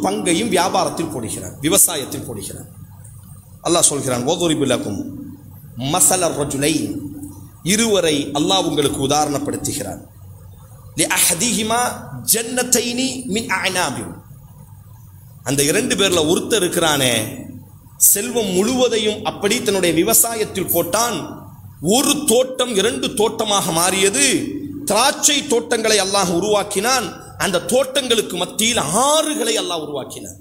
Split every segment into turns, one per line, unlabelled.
பங்கையும் வியாபாரத்தில் போடுகிறான் விவசாயத்தில் போடுகிறான் அல்லாஹ் சொல்கிறான் ஓதொரிபுலக்கும் மசலர் ரஜுலை இருவரை அல்லாஹ் உங்களுக்கு உதாரணப்படுத்துகிறான் لأحدهما جنتين من أعناب அந்த இரண்டு பேர்ல ஒருத்தர் இருக்கிறானே செல்வம் முழுவதையும் அப்படி தன்னுடைய விவசாயத்தில் போட்டான் ஒரு தோட்டம் இரண்டு தோட்டமாக மாறியது திராட்சை தோட்டங்களை அல்லாஹ் உருவாக்கினான் அந்த தோட்டங்களுக்கு மத்தியில் ஆறுகளை அல்லாஹ் உருவாக்கினான்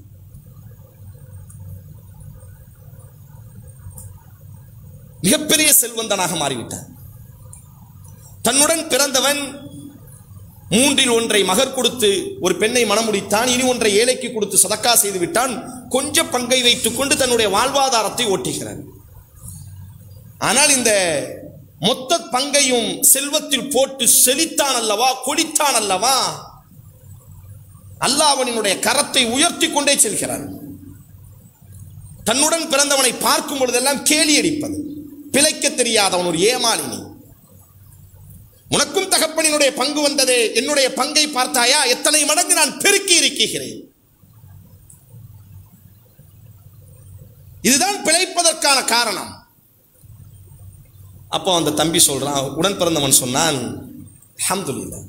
மிகப்பெரிய செல்வந்தனாக மாறிவிட்டான் தன்னுடன் பிறந்தவன் மூன்றில் ஒன்றை மகர் கொடுத்து ஒரு பெண்ணை மணமுடித்தான் இனி ஒன்றை ஏழைக்கு கொடுத்து சதக்கா செய்து விட்டான் கொஞ்ச பங்கை வைத்துக் கொண்டு தன்னுடைய வாழ்வாதாரத்தை ஓட்டுகிறான் ஆனால் இந்த மொத்த பங்கையும் செல்வத்தில் போட்டு செழித்தான் அல்லவா கொடித்தான் அல்லவா அல்லாஹ் அவனினுடைய கரத்தை உயர்த்தி கொண்டே செல்கிறான் தன்னுடன் பிறந்தவனை பார்க்கும் பொழுதெல்லாம் கேலி அடிப்பது பிழைக்க தெரியாதவன் ஒரு ஏமாளினி உனக்கும் தகப்பனினுடைய பங்கு வந்ததே என்னுடைய பங்கை பார்த்தாயா எத்தனை மடங்கு நான் பெருக்கி இருக்கிறேன் இதுதான் பிழைப்பதற்கான காரணம் அப்போ அந்த தம்பி சொல்றான் உடன் பிறந்தவன் சொன்னான் அல்ஹம்துலில்லாஹ்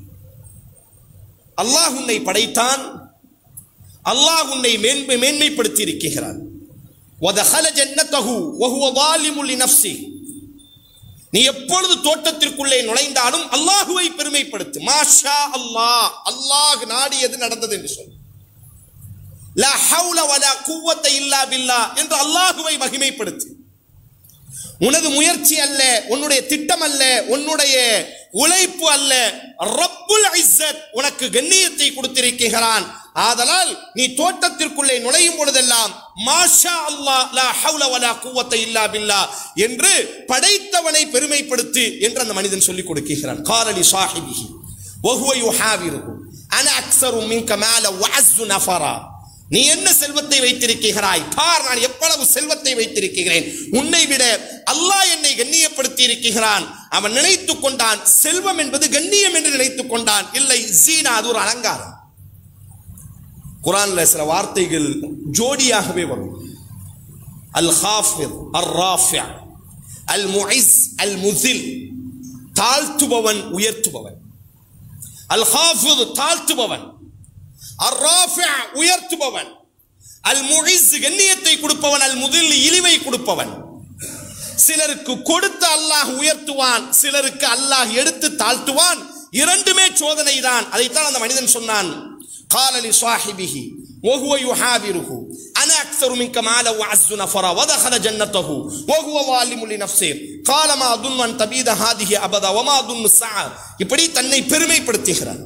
அல்லாஹ் உன்னை படைத்தான் அல்லாஹ் உன்னை மேன்மை மேன்மைப்படுத்தி இருக்கிறான் وَدَخَلَ جَنَّتَهُ وَهُوَ ظَالِمٌ لِنَفْسِهِ நீ எப்பொழுது தோட்டத்திற்குள்ளே நுழைந்தாலும் அல்லாஹுவை பெருமைப்படுத்து மாஷா அல்லாஹ் அல்லாஹ் நாடியது நடந்தது என்று சொல் லா ஹவுல வலா குவத்த இல்லா பில்லா என்று அல்லாஹுவை மகிமைப்படுத்து உனது முயற்சி அல்ல உன்னுடைய திட்டம் அல்ல உன்னுடைய உழைப்பு அல்ல ரப்புல் இஸ்ஸத் உனக்கு கண்ணியத்தை கொடுத்திருக்கிறான் ஆதலால் நீ தோட்டத்திற்குள்ளே நுழையும் பொழுதெல்லாம் மாஷா அல்லாஹ் லா ஹவுல வலா குவத்த இல்லா பில்லா என்று படைத்தவனை பெருமைப்படுத்து என்று அந்த மனிதன் சொல்லிக் கொடுக்கிறான் காலலி சாஹிபிஹி وهو يحاوره انا اكثر منك مالا واعز نفرا நீ என்ன செல்வத்தை வைத்திருக்கிறாய் பார் நான் எவ்வளவு செல்வத்தை வைத்திருக்கிறேன் உன்னை விட அல்லாஹ் என்னை கண்ணியப்படுத்தி இருக்கிறான் அவன் நினைத்துக் கொண்டான் செல்வம் என்பது கண்ணியம் என்று நினைத்துக் கொண்டான் இல்லை ஜீனா அது ஒரு அலங்காரம் குரான்ல சில வார்த்தைகள் ஜோடியாகவே வரும் அல் ஹாஃபிர் அல் ராஃபியா அல் முஇஸ் அல் முசில் தாழ்த்துபவன் உயர்த்துபவன் அல் ஹாஃபித் தாழ்த்துபவன் அர் ராஃபியா உயர்த்துபவன் அல் முஇஸ் கண்ணியத்தை கொடுப்பவன் அல் முதில் இழிவை கொடுப்பவன் சிலருக்கு கொடுத்து அல்லாஹ் உயர்த்துவான் சிலருக்கு அல்லாஹ் எடுத்து தாழ்த்துவான் இரண்டுமே சோதனை தான் அதைத்தான் அந்த மனிதன் சொன்னான் قال لصاحبه وهو يحاوره انا اكثر منك مالا واعز نفرا ودخل جنته وهو ظالم لنفسه قال ما اظن ان تبيد هذه ابدا وما اظن الساعه இப்படி தன்னை பெருமைப்படுத்துகிறார்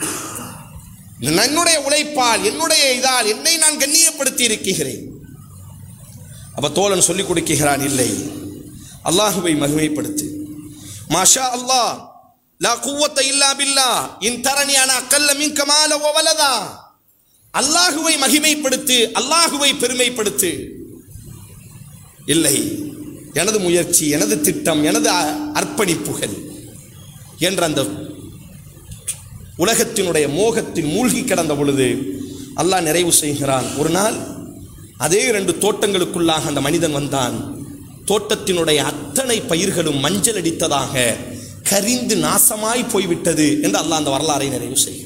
என்னுடைய உழைப்பால் என்னுடைய இதால் என்னை நான் கண்ணியப்படுத்தி இருக்கிறேன் அப்ப தோழன் சொல்லிக் கொடுக்கிறான் இல்லை அல்லாஹுவை மகிமைப்படுத்து மாஷா அல்லாஹ் லா குவத்த இல்லா பில்லா இன் தரணி அன அக்கல்ல மின் கமால வலதா அல்லாஹுவை மகிமைப்படுத்து அல்லாஹுவை பெருமைப்படுத்து இல்லை எனது முயற்சி எனது திட்டம் எனது அ- அர்ப்பணிப்புகள் என்ற அந்த உலகத்தினுடைய மோகத்தில் மூழ்கி கிடந்த பொழுது அல்லாஹ் நிறைவு செய்கிறான் ஒரு நாள் அதே இரண்டு தோட்டங்களுக்குள்ளாக அந்த மனிதன் வந்தான் தோட்டத்தினுடைய அத்தனை பயிர்களும் மஞ்சள் அடித்ததாக கரிந்து நாசமாய் போய்விட்டது என்று அல்லாஹ் அந்த வரலாறை நிறைவு செய்கிறான்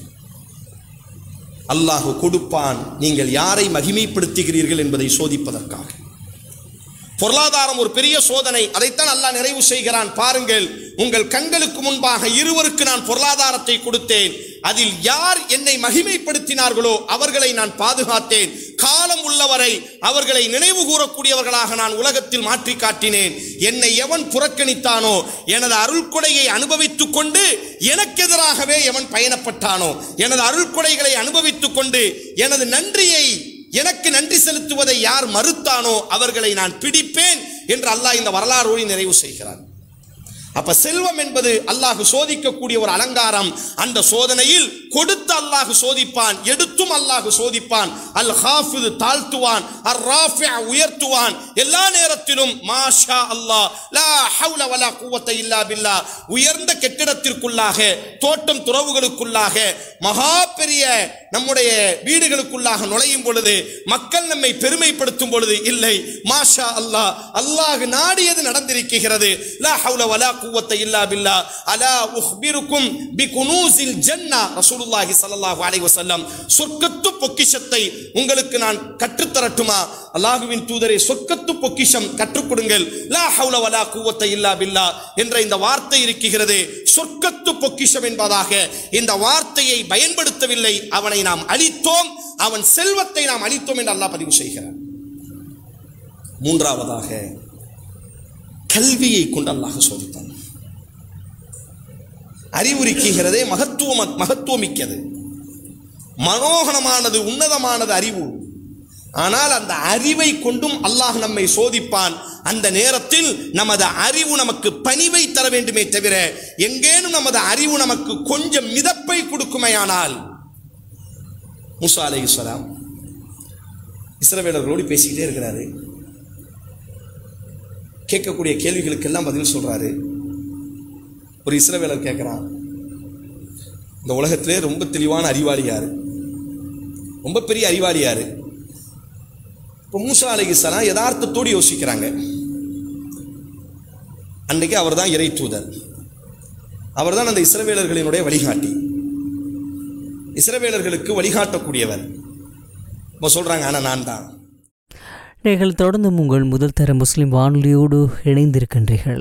அல்லாஹ் கொடுப்பான் நீங்கள் யாரை மகிமைப்படுத்துகிறீர்கள் என்பதை சோதிப்பதற்காக பொருளாதாரம் ஒரு பெரிய சோதனை அதைத்தான் அல்லாஹ் நிறைவு செய்கிறான் பாருங்கள் உங்கள் கண்களுக்கு முன்பாக இருவருக்கு நான் பொருளாதாரத்தை கொடுத்தேன் அதில் யார் என்னை மகிமைப்படுத்தினார்களோ அவர்களை நான் பாதுகாத்தேன் காலம் உள்ளவரை அவர்களை நினைவு கூறக்கூடியவர்களாக நான் உலகத்தில் மாற்றி காட்டினேன் என்னை எவன் புறக்கணித்தானோ எனது அருள்கொடையை அனுபவித்துக் கொண்டு எனக்கு எதிராகவே எவன் பயணப்பட்டானோ எனது அருள்கொடைகளை அனுபவித்துக் கொண்டு எனது நன்றியை எனக்கு நன்றி செலுத்துவதை யார் மறுத்தானோ அவர்களை நான் பிடிப்பேன் என்று அல்லாஹ் இந்த வரலாறோடு நிறைவு செய்கிறார் அப்ப செல்வம் என்பது அல்லாஹ் சோதிக்கக்கூடிய ஒரு அலங்காரம் அந்த சோதனையில் கொடுத்து அல்லாஹ் சோதிப்பான் எடுத்தும் அல்லாஹ் சோதிப்பான் அல் ஹாஃபிது தாழ்த்துவான் அர் ராஃபி உயர்த்துவான் எல்லா நேரத்திலும் மாஷா அல்லாஹ் லா ஹவுல வலா குவத்த இல்லா பில்லா உயர்ந்த கெட்டிடத்திற்குள்ளாக தோட்டம் துறவுகளுக்குள்ளாக மகா பெரிய நம்முடைய வீடுகளுக்குள்ளாக நுழையும் பொழுது மக்கள் நம்மை பெருமைப்படுத்தும் பொழுது இல்லை மாஷா அல்லாஹ் அல்லாஹ் நாடியது நடந்திருக்கிறது லா ஹவுல வலா குவத்த இல்லா பில்லா அலா உஹ்பிருக்கும் பி குனூசில் ஜன்னா ரசூலுல்லாஹி ஸல்லல்லாஹு அலைஹி வஸல்லம் சொர்க்கத்து பொக்கிஷத்தை உங்களுக்கு நான் கற்றுத்தரட்டுமா அல்லாஹுவின் தூதரே சொர்க்கத்து பொக்கிஷம் கற்றுக் கொடுங்கள் லா ஹவுல வலா குவத்த இல்லா பில்லா என்ற இந்த வார்த்தை இருக்கிறது சொர்க்கத்து பொக்கிஷம் என்பதாக இந்த வார்த்தையை பயன்படுத்தவில்லை அவனை நாம் அழித்தோம் அவன் செல்வத்தை நாம் அழித்தோம் என்று அல்லாஹ் பதிவு செய்கிறார் மூன்றாவதாக கல்வியை கொண்டு அல்லாஹ் சோதித்தான் அறிவுரிக்குகிறதே மகத்துவம் மகத்துவமிக்கது மனோகரமானது உன்னதமானது அறிவு ஆனால் அந்த அறிவை கொண்டும் அல்லாஹ் நம்மை சோதிப்பான் அந்த நேரத்தில் நமது அறிவு நமக்கு பணிவை தர வேண்டுமே தவிர எங்கேனும் நமது அறிவு நமக்கு கொஞ்சம் மிதப்பை கொடுக்குமையானால் மூசா அலை இஸ்லாம் இஸ்ரவேலர்களோடு பேசிக்கிட்டே இருக்கிறாரு கேட்கக்கூடிய கேள்விகளுக்கெல்லாம் பதில் சொல்றாரு ஒரு இஸ்ரவேலர் கேட்குறான் இந்த உலகத்திலே ரொம்ப தெளிவான அறிவாளி யாரு ரொம்ப பெரிய அறிவாளி யாரு இப்போ மூசா அலைகிஸ்லாம் யதார்த்தத்தோடு யோசிக்கிறாங்க அன்னைக்கு அவர் தான் இறை தூதர் அவர் தான் அந்த இஸ்ரவேலர்களினுடைய வழிகாட்டி இஸ்ரவேலர்களுக்கு வழிகாட்டக்கூடியவர் இப்போ சொல்றாங்க ஆனால் நான் தான்
நீங்கள் தொடர்ந்தும் உங்கள் முதல் தர முஸ்லிம் வானொலியோடு இணைந்திருக்கின்றீர்கள்